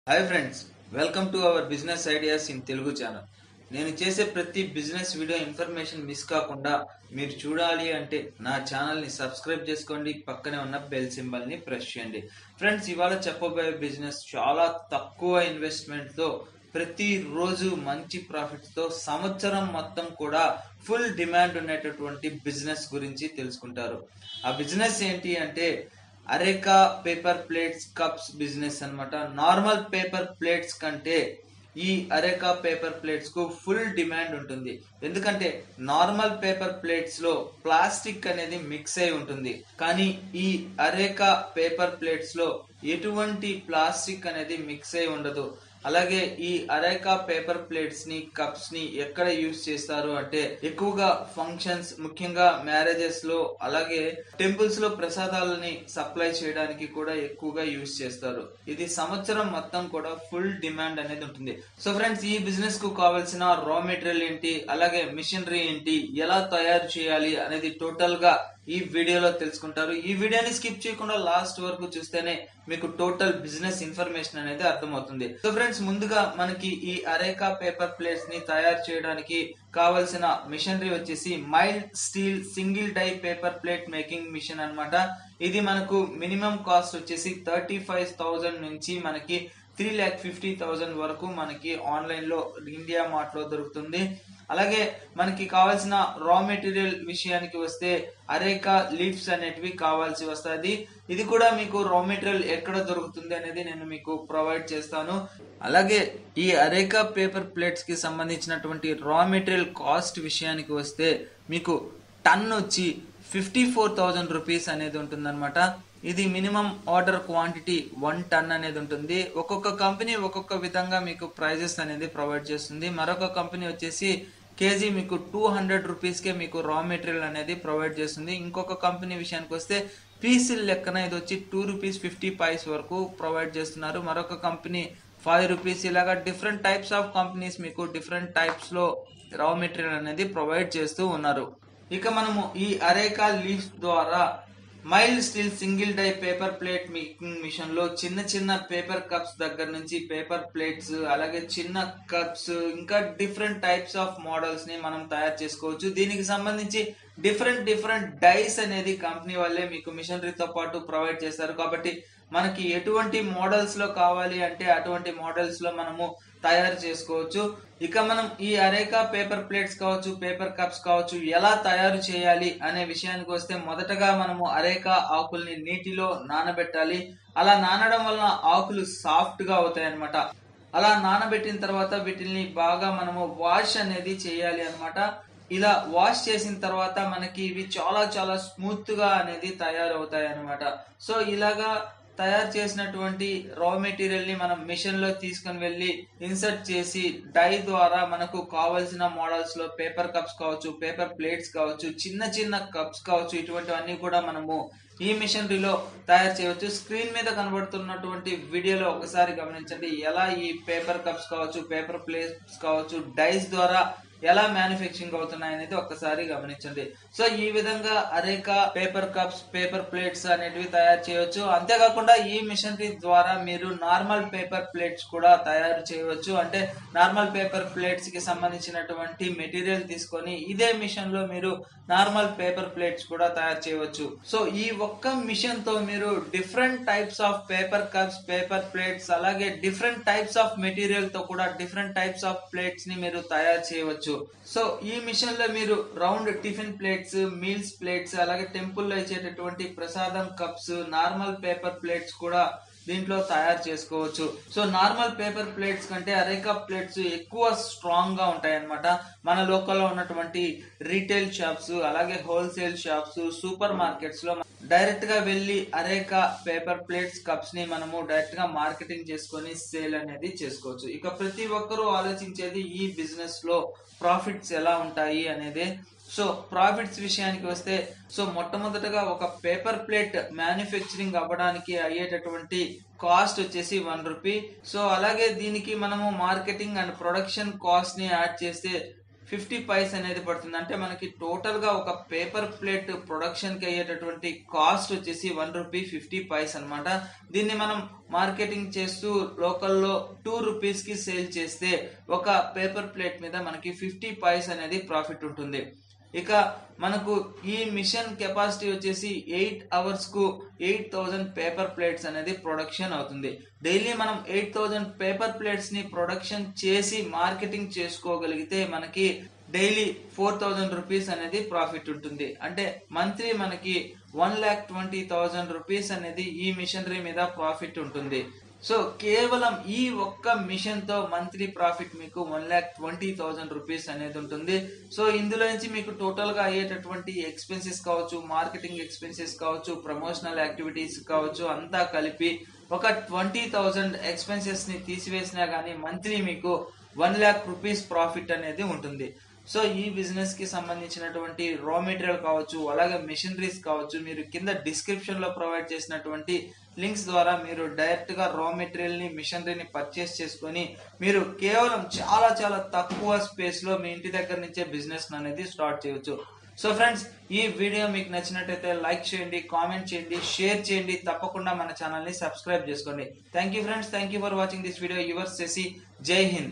hi friends welcome to our business ideas in Telugu channel నేను చేసే ప్రతి బిజినెస్ వీడియో ఇన్ఫర్మేషన్ మిస్ కాకుండా మీరు చూడాలి అంటే నా ఛానల్ని సబ్స్క్రైబ్ చేసుకోండి పక్కనే ఉన్న బెల్ సింబల్ని ప్రెస్ చేయండి ఫ్రెండ్స్ ఇవాళ చెప్పబోయే బిజినెస్ చాలా తక్కువ ఇన్వెస్ట్మెంట్తో ప్రతిరోజు మంచి ప్రాఫిట్స్తో సంవత్సరం మొత్తం కూడా ఫుల్ డిమాండ్ ఉండేటటువంటి బిజినెస్ గురించి తెలుసుకుంటారు ఆ బిజినెస్ ఏంటి అంటే areca paper plates cups business అన్నమాట నార్మల్ పేపర్ ప్లేట్స్ కంటే ఈ అరేకా పేపర్ ప్లేట్స్ కు ఫుల్ డిమాండ్ ఉంటుంది ఎందుకంటే నార్మల్ పేపర్ ప్లేట్స్ లో ప్లాస్టిక్ అనేది మిక్స్ అయి ఉంటుంది కానీ ఈ అరేకా పేపర్ ప్లేట్స్ లో ఎటువంటి ప్లాస్టిక్ అనేది మిక్స్ అయి ఉండదు అలాగే ఈ అరేకా పేపర్ ప్లేట్స్ ని కప్స్ ని ఎక్కడ యూజ్ చేస్తారు అంటే ఎక్కువగా ఫంక్షన్స్ ముఖ్యంగా మ్యారేజెస్ లో అలాగే టెంపుల్స్ లో ప్రసాదాలని సప్లై చేయడానికి కూడా ఎక్కువగా యూజ్ చేస్తారు ఇది సంవత్సరం మొత్తం కూడా ఫుల్ డిమాండ్ అనేది ఉంటుంది సో ఫ్రెండ్స్ ఈ బిజినెస్ కు కావాల్సిన రా మెటీరియల్ ఏంటి అలాగే మిషనరీ ఏంటి ఎలా తయారు చేయాలి అనేది టోటల్ గా ఈ వీడియోలో తెలుసుకుంటారు ఈ వీడియోని స్కిప్ చేయకుండా లాస్ట్ వరకు చూస్తేనే మీకు టోటల్ బిజినెస్ ఇన్ఫర్మేషన్ అనేది అర్థమవుతుంది సో ఫ్రెండ్స్ ముందుగా మనకి ఈ అరేకా పేపర్ ప్లేట్స్ ని తయారు చేయడానికి కావలసిన మిషనరీ వచ్చేసి mild steel single die paper plate making machine అన్నమాట ఇది మనకు మినిమం కాస్ట్ వచ్చేసి థర్టీ ఫైవ్ థౌజండ్ నుంచి మనకి త్రీ ల్యాక్ ఫిఫ్టీ థౌజండ్ వరకు మనకి ఆన్లైన్ లో ఇండియా మార్ట్ లో దొరుకుతుంది అలాగే మనకి కావాల్సిన రా మెటీరియల్ విషయానికి వస్తే అరేకా లీవ్స్ అనేటివి కావాల్సి వస్తుంది ఇది కూడా మీకు రా మెటీరియల్ ఎక్కడ దొరుకుతుంది అనేది నేను మీకు ప్రొవైడ్ చేస్తాను అలాగే ఈ అరేకా పేపర్ ప్లేట్స్ కి సంబంధించినటువంటి రా మెటీరియల్ కాస్ట్ విషయానికి వస్తే మీకు టన్ వచ్చి ఫిఫ్టీ ఫోర్ థౌజండ్ రూపీస్ అనేది ఉంటుందన్నమాట ఇది minimum order quantity one ton అనేది ఉంటుంది ఒక్కొక్క కంపెనీ ఒక్కొక్క విధంగా మీకు ప్రైజెస్ అనేది ప్రొవైడ్ చేస్తుంది మరొక కంపెనీ వచ్చేసి కేజీ మీకు టూ హండ్రెడ్ రూపీస్కే మీకు రా మెటీరియల్ అనేది ప్రొవైడ్ చేస్తుంది ఇంకొక కంపెనీ విషయానికి వస్తే పీసీల లెక్కన ఇది వచ్చి టూ రూపీస్ ఫిఫ్టీ పైస్ వరకు ప్రొవైడ్ చేస్తున్నారు మరొక కంపెనీ ఫైవ్ రూపీస్ ఇలాగా డిఫరెంట్ టైప్స్ ఆఫ్ కంపెనీస్ మీకు డిఫరెంట్ టైప్స్ లో రా మెటీరియల్ అనేది ప్రొవైడ్ చేస్తూ ఉన్నారు ఇక మనము ఈ అరేకా లీవ్స్ ద్వారా mild steel single die paper plate making machine లో చిన్న చిన్న పేపర్ కప్స్ దగ్గర నుంచి పేపర్ ప్లేట్స్ అలాగే చిన్న కప్స్ ఇంకా డిఫరెంట్ టైప్స్ ఆఫ్ మోడల్స్ ని మనం తయారు చేసుకోవచ్చు దీనికి సంబంధించి డిఫరెంట్ డిఫరెంట్ డైస్ అనేది కంపెనీ వాళ్ళే మీకు మిషనరీతో పాటు ప్రొవైడ్ చేస్తారు కాబట్టి మనకి ఎటువంటి మోడల్స్ లో కావాలి అంటే అటువంటి మోడల్స్ లో మనము తయారు చేసుకోవచ్చు ఇక మనం ఈ అరేకా పేపర్ ప్లేట్స్ కావచ్చు పేపర్ కప్స్ కావచ్చు ఎలా తయారు చేయాలి అనే విషయానికి వస్తే మొదటగా మనము అరేకా ఆకుల్ని నీటిలో నానబెట్టాలి అలా నానడం వలన ఆకులు సాఫ్ట్ గా అవుతాయి అనమాట అలా నానబెట్టిన తర్వాత వీటిని బాగా మనము వాష్ అనేది చేయాలి అనమాట ఇలా వాష్ చేసిన తర్వాత మనకి ఇవి చాలా చాలా స్మూత్ గా అనేది తయారవుతాయి అనమాట సో ఇలాగా తయారు చేసినటువంటి రా మెటీరియల్ ని మనం మిషన్ లో తీసుకుని వెళ్ళి ఇన్సర్ట్ చేసి డై ద్వారా మనకు కావలసిన మోడల్స్ లో పేపర్ కప్స్ కావచ్చు పేపర్ ప్లేట్స్ కావచ్చు చిన్న చిన్న కప్స్ కావచ్చు ఇటువంటివన్నీ కూడా మనము ఈ మిషనరీలో తయారు చేయవచ్చు స్క్రీన్ మీద కనబడుతున్నటువంటి వీడియోలో ఒకసారి గమనించండి ఎలా ఈ పేపర్ కప్స్ కావచ్చు పేపర్ ప్లేట్స్ కావచ్చు డైస్ ద్వారా ఎలా మ్యానుఫ్యాక్చరింగ్ అవుతున్నాయి అనేది ఒక్కసారి గమనించండి సో ఈ విధంగా areca paper cups paper plates అనేటివి తయారు చేయవచ్చు అంతేకాకుండా ఈ మిషనరీ ద్వారా మీరు నార్మల్ పేపర్ ప్లేట్స్ కూడా తయారు చేయవచ్చు అంటే నార్మల్ పేపర్ ప్లేట్స్ కి సంబంధించినటువంటి మెటీరియల్ తీసుకొని ఇదే మిషన్ లో మీరు నార్మల్ పేపర్ ప్లేట్స్ కూడా తయారు చేయవచ్చు సో ఈ ఒక్క మిషన్ తో మీరు different types of paper cups paper plates అలాగే డిఫరెంట్ టైప్స్ ఆఫ్ మెటీరియల్ తో కూడా డిఫరెంట్ టైప్స్ ఆఫ్ ప్లేట్స్ ని మీరు తయారు చేయవచ్చు సో ఈ మిషన్ లో మీరు round tiffin plates meals plates అలాగే టెంపుల్ లో ఇచ్చేటటువంటి ప్రసాదం కప్స్ నార్మల్ పేపర్ ప్లేట్స్ కూడా దీంట్లో తయారు చేసుకోవచ్చు సో నార్మల్ పేపర్ ప్లేట్స్ కంటే అరేకా ప్లేట్స్ ఎక్కువ స్ట్రాంగ్ గా ఉంటాయి అనమాట మన లోకల్లో ఉన్నటువంటి రీటైల్ షాప్స్ అలాగే హోల్సేల్ షాప్స్ సూపర్ మార్కెట్స్ లో డైరెక్ట్ గా వెళ్ళి అరేకా పేపర్ ప్లేట్స్ కప్స్ ని మనము డైరెక్ట్ గా మార్కెటింగ్ చేసుకొని సేల్ అనేది చేసుకోవచ్చు ఇక ప్రతి ఒక్కరూ ఆలోచించేది ఈ బిజినెస్ లో ప్రాఫిట్స్ ఎలా ఉంటాయి అనేది సో ప్రాఫిట్స్ విషయానికి వస్తే సో మొట్టమొదటగా ఒక పేపర్ ప్లేట్ మ్యానుఫ్యాక్చరింగ్ అవ్వడానికి అయ్యేటటువంటి కాస్ట్ వచ్చేసి వన్ రూపీ సో అలాగే దీనికి మనము మార్కెటింగ్ అండ్ ప్రొడక్షన్ కాస్ట్ ని యాడ్ చేస్తే ఫిఫ్టీ పైస్ అనేది పడుతుంది అంటే మనకి టోటల్ గా ఒక పేపర్ ప్లేట్ ప్రొడక్షన్ కి అయ్యేటటువంటి కాస్ట్ వచ్చేసి వన్ రూపీ ఫిఫ్టీ పైస్ అన్నమాట దీన్ని మనం మార్కెటింగ్ చేస్తూ లోకల్లో టూ రూపీస్ కి సేల్ చేస్తే ఒక పేపర్ ప్లేట్ మీద మనకి ఫిఫ్టీ పైస్ అనేది ప్రాఫిట్ ఉంటుంది ఇక మనకు ఈ మిషన్ కెపాసిటీ వచ్చేసి ఎయిట్ అవర్స్ కు ఎయిట్ థౌజండ్ పేపర్ ప్లేట్స్ అనేది ప్రొడక్షన్ అవుతుంది డైలీ మనం ఎయిట్ థౌజండ్ పేపర్ ప్లేట్స్ ని ప్రొడక్షన్ చేసి మార్కెటింగ్ చేసుకోగలిగితే మనకి డైలీ ఫోర్ థౌజండ్ రూపీస్ అనేది ప్రాఫిట్ ఉంటుంది అంటే మంత్లీ మనకి one lakh twenty thousand rupees అనేది ఈ మిషనరీ మీద ప్రాఫిట్ ఉంటుంది సో కేవలం ఈ ఒక్క మిషన్ తో మంత్లీ ప్రాఫిట్ మీకు one lakh twenty thousand rupees అనేది ఉంటుంది సో ఇందులో నుంచి మీకు టోటల్ గా అయ్యేటటువంటి ఎక్స్పెన్సెస్ కావచ్చు మార్కెటింగ్ ఎక్స్పెన్సెస్ కావచ్చు ప్రమోషనల్ యాక్టివిటీస్ కావచ్చు అంతా కలిపి ఒక ట్వంటీ థౌసండ్ ఎక్స్పెన్సెస్ ని తీసివేసినా గానీ మంత్లీ మీకు వన్ ల్యాక్ రూపీస్ ప్రాఫిట్ అనేది ఉంటుంది సో ఈ బిజినెస్ కి సంబంధించినటువంటి రా మెటీరియల్ కావచ్చు అలాగే మెషినరీస్ కావచ్చు మీరు కింద డిస్క్రిప్షన్ లో ప్రొవైడ్ చేసినటువంటి లింక్స్ ద్వారా మీరు డైరెక్ట్ గా రా మెటీరియల్ ని మిషనరీని పర్చేస్ చేసుకొని మీరు కేవలం చాలా చాలా తక్కువ స్పేస్ లో మీ ఇంటి దగ్గర నుంచే బిజినెస్ అనేది స్టార్ట్ చేయొచ్చు సో ఫ్రెండ్స్ ఈ వీడియో మీకు నచ్చినట్టయితే లైక్ చేయండి కామెంట్ చేయండి షేర్ చేయండి తప్పకుండా మన ఛానల్ ని సబ్స్క్రైబ్ చేసుకోండి thank you friends thank you for watching this video యువర్స్ చేసి జై హింద్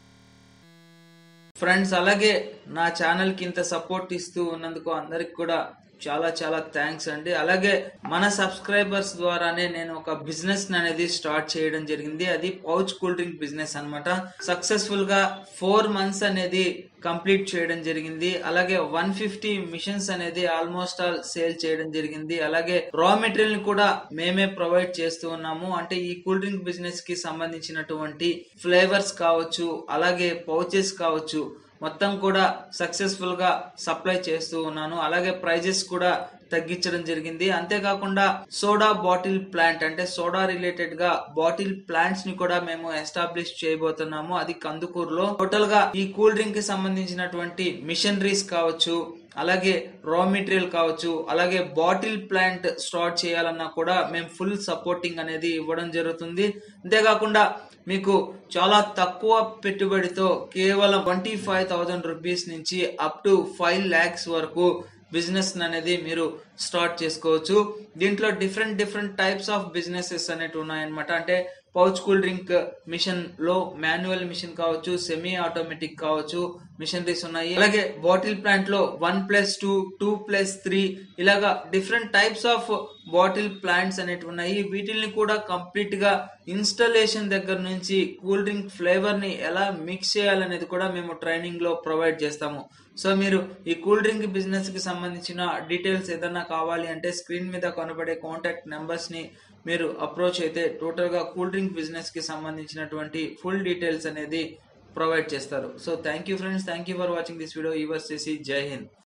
ఫ్రెండ్స్ అలాగే నా ఛానల్ కి ఇంత సపోర్ట్ ఇస్తూ ఉన్నందుకు అందరికి కూడా చాలా చాలా థ్యాంక్స్ అండి అలాగే మన సబ్స్క్రైబర్స్ ద్వారానే నేను ఒక బిజినెస్ అనేది స్టార్ట్ చేయడం జరిగింది అది పౌచ్ కూల్ డ్రింక్ బిజినెస్ అన్నమాట సక్సెస్ఫుల్ గా ఫోర్ మంత్స్ అనేది కంప్లీట్ చేయడం జరిగింది అలాగే వన్ ఫిఫ్టీ మిషన్స్ అనేది ఆల్మోస్ట్ ఆల్ సేల్ చేయడం జరిగింది అలాగే రా మెటీరియల్ ని కూడా మేమే ప్రొవైడ్ చేస్తూ ఉన్నాము అంటే ఈ కూల్ డ్రింక్ బిజినెస్ కి సంబంధించినటువంటి ఫ్లేవర్స్ కావచ్చు అలాగే పౌచెస్ కావచ్చు మొత్తం కూడా సక్సెస్ఫుల్ గా సప్లై చేస్తూ ఉన్నాను అలాగే ప్రైజెస్ కూడా తగ్గించడం జరిగింది అంతేకాకుండా సోడా బాటిల్ ప్లాంట్ అంటే సోడా రిలేటెడ్ గా బాటిల్ ప్లాంట్స్ ని కూడా మేము ఎస్టాబ్లిష్ చేయబోతున్నాము అది కందుకూరులో టోటల్ గా ఈ కూల్ డ్రింక్ కి సంబంధించినటువంటి మిషనరీస్ కావచ్చు అలాగే రా మెటీరియల్ కావచ్చు అలాగే బాటిల్ ప్లాంట్ స్టార్ట్ చేయాలన్నా కూడా మేము ఫుల్ సపోర్టింగ్ అనేది ఇవ్వడం జరుగుతుంది అంతేకాకుండా మీకు చాలా తక్కువ పెట్టుబడితో కేవలం ట్వంటీ ఫైవ్ థౌజండ్ రూపీస్ నుంచి అప్ టు ఫైవ్ ల్యాక్స్ వరకు బిజినెస్ అనేది మీరు స్టార్ట్ చేసుకోవచ్చు దీంట్లో different different types of businesses అనేవి ఉన్నాయన్నమాట అంటే పౌచ్ కూల్ డ్రింక్ మిషన్ లో మాన్యువల్ మిషన్ కావచ్చు సెమీ ఆటోమేటిక్ కావచ్చు మిషనరీస్ ఉన్నాయి అలాగే బాటిల్ ప్లాంట్ లో one plus two two plus three ఇలాగా different types of bottle plants అనేవి ఉన్నాయి వీటిల్ని కూడా కంప్లీట్ గా ఇన్స్టాలేషన్ దగ్గర నుంచి కూల్ డ్రింక్ ఫ్లేవర్ ని ఎలా మిక్స్ చేయాలనేది కూడా మేము ట్రైనింగ్ లో ప్రొవైడ్ చేస్తాము సో మీరు ఈ కూల్ డ్రింక్ బిజినెస్ కి సంబంధించిన డీటెయిల్స్ ఏదన్నా కావాలి అంటే స్క్రీన్ మీద కనబడే కాంటాక్ట్ నెంబర్స్ ని మీరు అప్రోచ్ అయితే టోటల్ గా కూల్ డ్రింక్ బిజినెస్ కి సంబంధించినటువంటి ఫుల్ డీటెయిల్స్ అనేది ప్రొవైడ్ చేస్తారు so thank you friends thank you for watching this video యువర్స్ చేసి జై హింద్